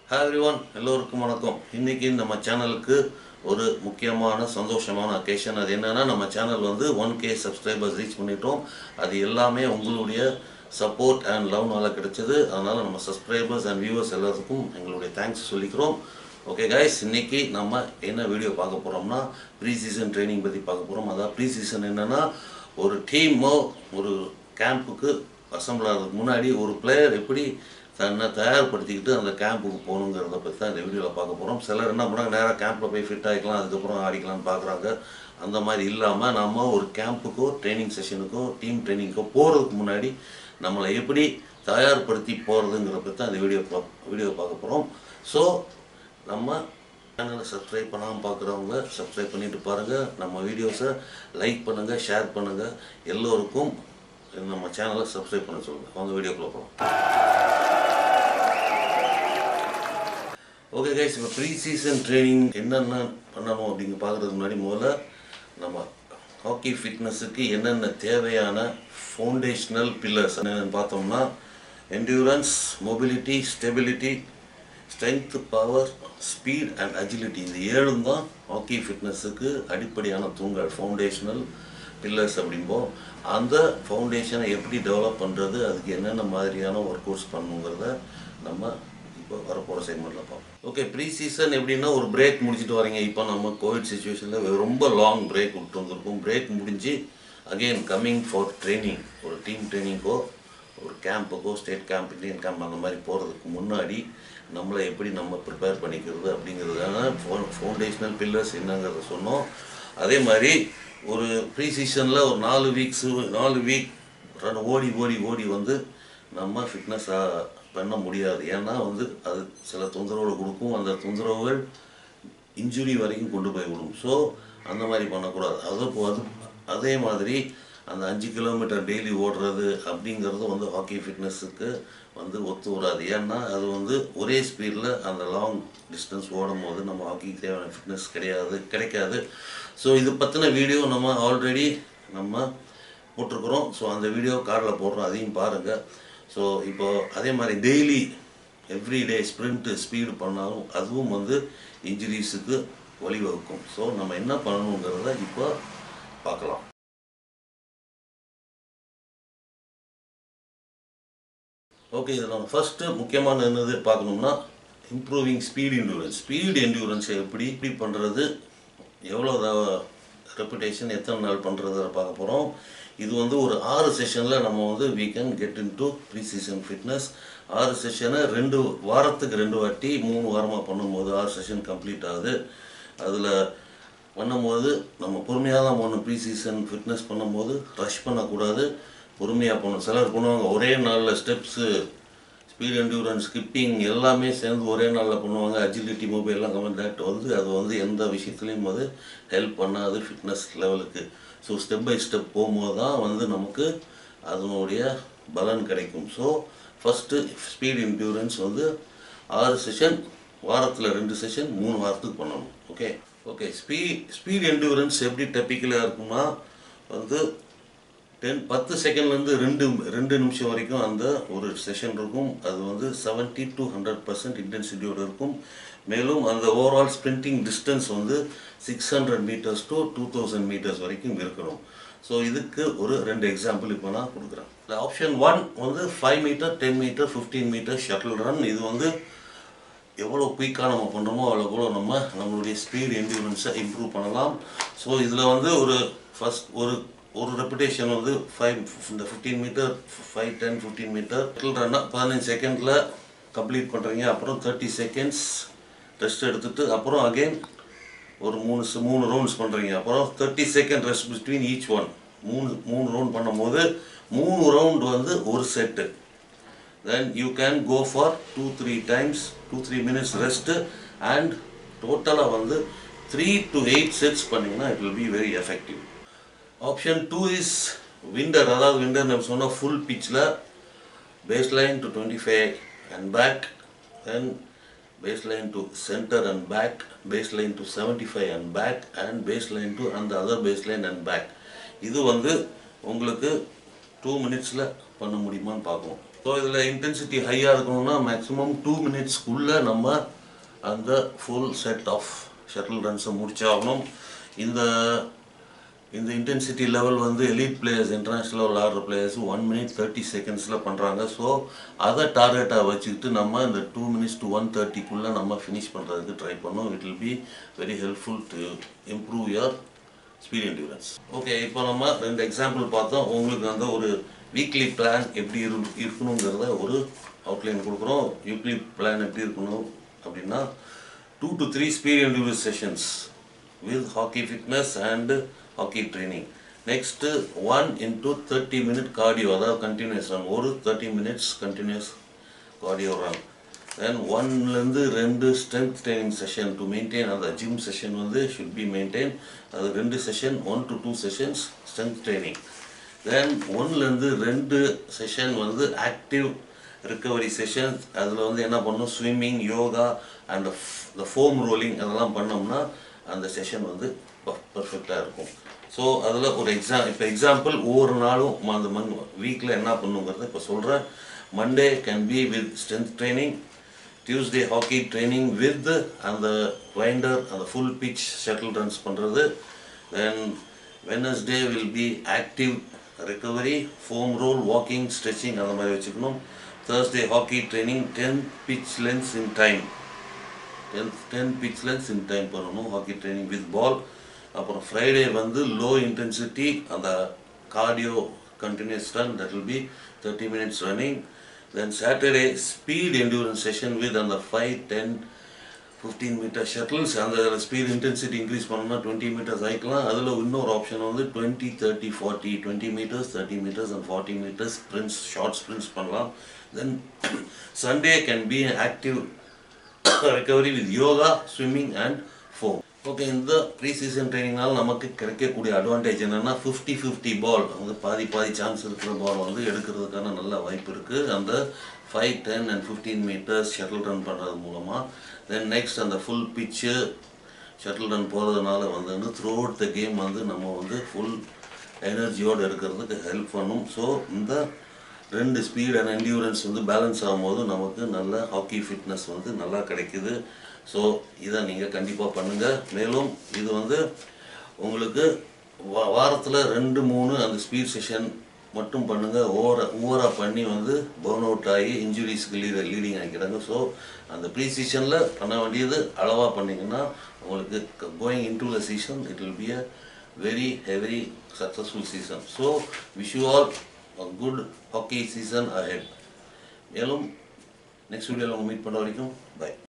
Hi everyone எல்லோருக்கும் வணக்கம் இன்னைக்கு நம்ம சேனலுக்கு ஒரு முக்கியமான சந்தோஷமான அக்கேஷன் அது என்னன்னா நம்ம சேனல் வந்து ஒன் கே சப்ஸ்கிரைபர்ஸ் ரீச் பண்ணிட்டோம் அது எல்லாமே உங்களுடைய சப்போர்ட் அண்ட் லவ்னால கிடைச்சது அதனால நம்ம சப்ஸ்கிரைபர்ஸ் அண்ட் வியூவர்ஸ் எல்லாத்துக்கும் எங்களுடைய தேங்க்ஸ் சொல்லிக்கிறோம் ஓகே கைஸ் இன்னைக்கு நம்ம என்ன வீடியோ பார்க்க போறோம்னா ப்ரீ சீசன் ட்ரைனிங் பற்றி பார்க்க போகிறோம் அதாவது ப்ரீ சீசன் என்னன்னா ஒரு டீமோ ஒரு கேம்புக்கு அசம்பிள் ஆகிறதுக்கு முன்னாடி ஒரு பிளேயர் எப்படி தன்னை தயார்படுத்திக்கிட்டு அந்த கேம்புக்கு போகணுங்கிறத பற்றி தான் இந்த வீடியோவில் பார்க்க போகிறோம் சிலர் என்ன பண்ணுறாங்க நேராக கேம்பில் போய் ஃபிட் ஆகிக்கலாம் அதுக்கப்புறம் ஆடிக்கலாம்னு பார்க்குறாங்க அந்த மாதிரி இல்லாமல் நம்ம ஒரு கேம்புக்கோ ட்ரைனிங் செஷனுக்கோ டீம் ட்ரைனிங்க்கோ போகிறதுக்கு முன்னாடி நம்மளை எப்படி தயார்படுத்தி போகிறதுங்கிறத பற்றி தான் இந்த வீடியோ பா வீடியோ பார்க்க போகிறோம் ஸோ நம்ம சேனலை சப்ஸ்கிரைப் பண்ணாமல் பார்க்குறவங்க சப்ஸ்கிரைப் பண்ணிட்டு பாருங்கள் நம்ம வீடியோஸை லைக் பண்ணுங்கள் ஷேர் பண்ணுங்கள் எல்லோருக்கும் நம்ம சேனலை சப்ஸ்கிரைப் பண்ண சொல்லுங்கள் அவங்க வீடியோக்குள்ளே போகலாம் ஓகே கைஸ் இப்போ ப்ரீ சீசன் ட்ரைனிங் என்னென்ன பண்ணணும் அப்படிங்க பார்க்குறதுக்கு முன்னாடி முதல்ல நம்ம ஹாக்கி ஃபிட்னஸுக்கு என்னென்ன தேவையான ஃபவுண்டேஷ்னல் பில்லர்ஸ் என்னென்னு பார்த்தோம்னா endurance mobility stability strength power speed and agility இந்த ஏழும் தான் ஹாக்கி ஃபிட்னஸுக்கு அடிப்படையான தூண்கள் ஃபவுண்டேஷனல் பில்லர்ஸ் அப்படிம்போம் அந்த ஃபவுண்டேஷனை எப்படி டெவலப் பண்ணுறது அதுக்கு என்னென்ன மாதிரியான ஒர்க் அவுட்ஸ் பண்ணுங்கிறத நம்ம இப்போ வரப்போகிற செக்மெண்ட்டில் பார்ப்போம் ஓகே ப்ரீ சீசன் எப்படின்னா ஒரு பிரேக் முடிச்சுட்டு வரீங்க இப்போ நம்ம கோவிட் சுச்சுவேஷனில் ரொம்ப லாங் பிரேக் விட்டு வந்திருக்கோம் பிரேக் முடிஞ்சு அகெயின் கம்மிங் ஃபார் ட்ரைனிங் ஒரு டீம் ட்ரைனிங்கோ ஒரு கேம்புக்கோ ஸ்டேட் கேம்ப் இந்தியன் கேம்ப் அந்த மாதிரி போகிறதுக்கு முன்னாடி நம்மளை எப்படி நம்ம ப்ரிப்பேர் பண்ணிக்கிறது அப்படிங்கிறதுக்கான ஃபவுண்டேஷனல் பில்லர்ஸ் என்னங்கிறத சொன்னோம் அதே மாதிரி ஒரு ப்ரீ சீசனில் ஒரு நாலு வீக்ஸு நாலு வீக் ரன் ஓடி ஓடி ஓடி வந்து நம்ம ஃபிட்னஸ் பண்ண முடியாது ஏன்னா வந்து அது சில தொந்தரவுகள் கொடுக்கும் அந்த தொந்தரவுகள் இன்ஜுரி வரைக்கும் கொண்டு போய் விடும் ஸோ அந்த மாதிரி பண்ணக்கூடாது அது போ- அது அதே மாதிரி அந்த அஞ்சு கிலோமீட்டர் டெய்லி ஓடுறது அப்படிங்கிறது வந்து ஹாக்கி ஃபிட்னஸுக்கு வந்து ஒத்து வராது ஏன்னா அது வந்து ஒரே ஸ்பீடில் அந்த லாங் டிஸ்டன்ஸ் ஓடும் போது நம்ம ஹாக்கிக்கு தேவையான ஃபிட்னஸ் கிடையாது கிடைக்காது ஸோ இது பற்றின வீடியோ நம்ம ஆல்ரெடி நம்ம போட்டிருக்கிறோம் ஸோ அந்த வீடியோ காரில் போடுறோம் அதையும் பாருங்கள் ஸோ இப்போ அதே மாதிரி டெய்லி எவ்ரிடே ஸ்ப்ரிண்ட்டு ஸ்பீடு பண்ணாலும் அதுவும் வந்து இன்ஜுரிஸுக்கு வழிவகுக்கும் ஸோ நம்ம என்ன பண்ணணுங்கிறத இப்போ பார்க்கலாம் ஓகே இதில் நம்ம ஃபஸ்ட்டு முக்கியமான என்னது பார்க்கணும்னா இம்ப்ரூவிங் ஸ்பீட் என்டூரன்ஸ் ஸ்பீட் என்டூரன்ஸை எப்படி எப்படி பண்ணுறது எவ்வளோ ரெப்புடேஷன் எத்தனை நாள் பண்ணுறத பார்க்க போகிறோம் இது வந்து ஒரு ஆறு செஷனில் நம்ம வந்து we can get into pre season fitness ஆறு செஷனை ரெண்டு வாரத்துக்கு ரெண்டு வாட்டி மூணு வாரமாக பண்ணும்போது ஆறு செஷன் கம்ப்ளீட் ஆகுது அதில் பண்ணும்போது நம்ம பொறுமையாக தான் பண்ணணும் ப்ரீ சீசன் ஃபிட்னஸ் பண்ணும்போது ரஷ் பண்ணக்கூடாது பொறுமையாக பண்ணணும் சிலர் பண்ணுவாங்க ஒரே நாளில் ஸ்டெப்ஸு ஸ்பீட் என்டூரன்ஸ் ஸ்கிப்பிங் எல்லாமே சேர்ந்து ஒரே நாளில் பண்ணுவாங்க அஜிலிட்டி மொபைல்லாம் கமெண்ட் தட் வந்து அது வந்து எந்த விஷயத்துலையும் அது ஹெல்ப் பண்ணாது ஃபிட்னஸ் லெவலுக்கு ஸோ ஸ்டெப் பை ஸ்டெப் போகும்போது தான் வந்து நமக்கு அதனுடைய பலன் கிடைக்கும் ஸோ ஃபஸ்ட்டு ஸ்பீட் என்டூரன்ஸ் வந்து ஆறு செஷன் வாரத்தில் ரெண்டு செஷன் மூணு வாரத்துக்கு பண்ணணும் okay okay speed speed endurance எப்படி டெப்பிக்கலாக இருக்கும்னா வந்து டென் பத்து செகண்ட்லேருந்து ரெண்டு ரெண்டு நிமிஷம் வரைக்கும் அந்த ஒரு செஷன் இருக்கும் அது வந்து 70 டு ஹண்ட்ரட் பர்சன்ட் இன்டென்சிட்டியோடு இருக்கும் மேலும் அந்த ஓவரால் ஸ்ப்ரிண்டிங் டிஸ்டன்ஸ் வந்து six hundred metres to two thousand metres வரைக்கும் இருக்கணும் ஸோ இதுக்கு ஒரு ரெண்டு எக்ஸாம்பிள் இப்போ நான் கொடுக்குறேன் இந்த ஆப்ஷன் ஒன் வந்து five metre ten metre fifteen metre shuttle run இது வந்து எவ்வளோ குயிக்காக நம்ம பண்ணுறோமோ அவ்வளோ நம்ம நம்மளுடைய ஸ்பீட் என்டியூரன்ஸை இம்ப்ரூவ் பண்ணலாம் ஸோ இதில் வந்து ஒரு ஃபஸ்ட் ஒரு ஒரு ரெப்புடேஷன் வந்து ஃபைவ் இந்த fifteen metre five ten fifteen metre ரன்னா பதினஞ்சு செகண்டில் கம்ப்ளீட் பண்ணுறீங்க அப்புறம் தேர்ட்டி செகண்ட்ஸ் ரெஸ்ட் எடுத்துட்டு அப்புறம் அகைன் ஒரு மூணு se- மூணு ரவுண்ட்ஸ் பண்ணுறீங்க அப்புறம் thirty second rest between each one மூணு மூணு ரவுண்ட் பண்ணும்போது மூணு ரவுண்ட் வந்து ஒரு set then you can go for two three times two three minutes rest and டோட்டலாக வந்து த்ரீ டு எயிட் செட்ஸ் பண்ணிங்கன்னா it will be very effective option two is winder அதாவது விண்டர் நம்ம சொன்னால் ஃபுல் பிச்சில் base line to twenty five and back then base line to centre and back base line to seventy five and back and base line to அந்த other base line and back இது வந்து உங்களுக்கு two மினிட்ஸில் பண்ண முடியுமான்னு பார்ப்போம் so இதில் intensity ஹையாக இருக்கணும்னா மேக்ஸிமம் டூ மினிட்ஸ்க்குள்ளே நம்ம அந்த ஃபுல் செட் ஆஃப் ஷட்டில் ரன்ஸை முடிச்சாகணும் இந்த இந்த இன்டென்சிட்டி லெவல் வந்து எலீட் பிளேயர்ஸ் இன்டர்நேஷ்னல் விளாடுற பிளேயர்ஸ் ஒன் மினிட் தேர்ட்டி செகண்ட்ஸில் பண்ணுறாங்க ஸோ அதை டார்கெட்டாக வச்சுக்கிட்டு நம்ம இந்த டூ மினிட்ஸ் டு ஒன் தேர்ட்டிக்குள்ளே நம்ம ஃபினிஷ் பண்ணுறதுக்கு ட்ரை பண்ணோம் it will be very helpful to improve your speed endurance okay இப்போ நம்ம ரெண்டு எக்ஸாம்பிள் பார்த்தோம் உங்களுக்கு வந்து ஒரு வீக்லி பிளான் எப்படி இரு இருக்கணுங்கிறத ஒரு அவுட்லைன் கொடுக்குறோம் வீக்லி பிளான் எப்படி இருக்கணும் அப்படின்னா two to three speed endurance sessions with hockey fitness and hockey training. Next, one into 30 minute cardio, அதாவது continuous run. ஒரு 30 minutes continuous cardio run. Then ஒன்லேருந்து ரெண்டு strength training session to maintain அந்த gym session வந்து should be maintain அது ரெண்டு session one to two sessions strength training then ஒன்லேருந்து ரெண்டு செஷன் வந்து ஆக்டிவ் ரிக்கவரி செஷன் அதில் வந்து என்ன பண்ணணும் swimming yoga and the foam rolling அதெல்லாம் பண்ணோம்னா அந்த செஷன் வந்து பர்ஃபெக்டாக இருக்கும் ஸோ அதில் ஒரு எக்ஸாம் இப்போ எக்ஸாம்பிள் ஒவ்வொரு நாளும் அந்த மண் வீக்கில் என்ன பண்ணுங்கிறத இப்போ சொல்கிறேன் Monday can be with strength training Tuesday hockey training with அந்த வைண்டர் அந்த ஃபுல் பிச் ஷட்டில் ரன்ஸ் பண்ணுறது then Wednesday will be active recovery foam roll walking stretching அந்த மாதிரி வச்சுக்கணும் Thursday hockey training ten pitch lengths in time ten ten pitch lengths in time பண்ணணும் hockey training with ball அப்புறம் Friday வந்து low intensity அந்த cardio continuous run that will be thirty minutes running then Saturday speed endurance session with அந்த five ten fifteen metre shuttles அந்த speed intensity increase பண்ணோம்னா twenty metres ஆகிக்கலாம் அதில் இன்னொரு option வந்து twenty thirty forty twenty metres thirty metres and forty metres sprints short sprints பண்ணலாம் then Sunday can be active recovery with yoga swimming and foam okay இந்த pre season ட்ரைனிங்னால நமக்கு கிடைக்கக்கூடிய அட்வான்டேஜ் என்னென்னா ஃபிஃப்டி ஃபிஃப்டி பால் வந்து பாதி பாதி சான்ஸ் இருக்கிற பால் வந்து எடுக்கிறதுக்கான நல்ல வாய்ப்பு இருக்குது அந்த five ten and fifteen metres shuttle run பண்ணுறது மூலமாக தென் நெக்ஸ்ட் அந்த ஃபுல் பிச்சு ஷட்டில் ரன் போகிறதுனால வந்து த்ரூ அவுட் த கேம் வந்து நம்ம வந்து ஃபுல் எனர்ஜியோடு இருக்கிறதுக்கு ஹெல்ப் பண்ணும் ஸோ இந்த ரெண்டு ஸ்பீட் அண்ட் என்டியூரன்ஸ் வந்து பேலன்ஸ் ஆகும்போது நமக்கு நல்ல ஹாக்கி ஃபிட்னஸ் வந்து நல்லா கிடைக்குது ஸோ இதை நீங்கள் கண்டிப்பாக பண்ணுங்கள் மேலும் இது வந்து உங்களுக்கு வா வாரத்தில் ரெண்டு மூணு அந்த ஸ்பீட் செஷன் மட்டும் பண்ணுங்கள் ஓவர ஓவராக பண்ணி வந்து பர்ன் அவுட் ஆகி இன்ஜுரிஸ்க்கு லீட லீடிங் ஆகிக்கிறாங்க ஸோ அந்த ப்ரீ சீசனில் பண்ண வேண்டியது அளவாக பண்ணிங்கன்னா உங்களுக்கு going in to the season it will be a very very successful season so wish you all good hockey season ahead மேலும் நெக்ஸ்ட் வீடியோவில் உங்கள் மீட் பண்ண வரைக்கும் பை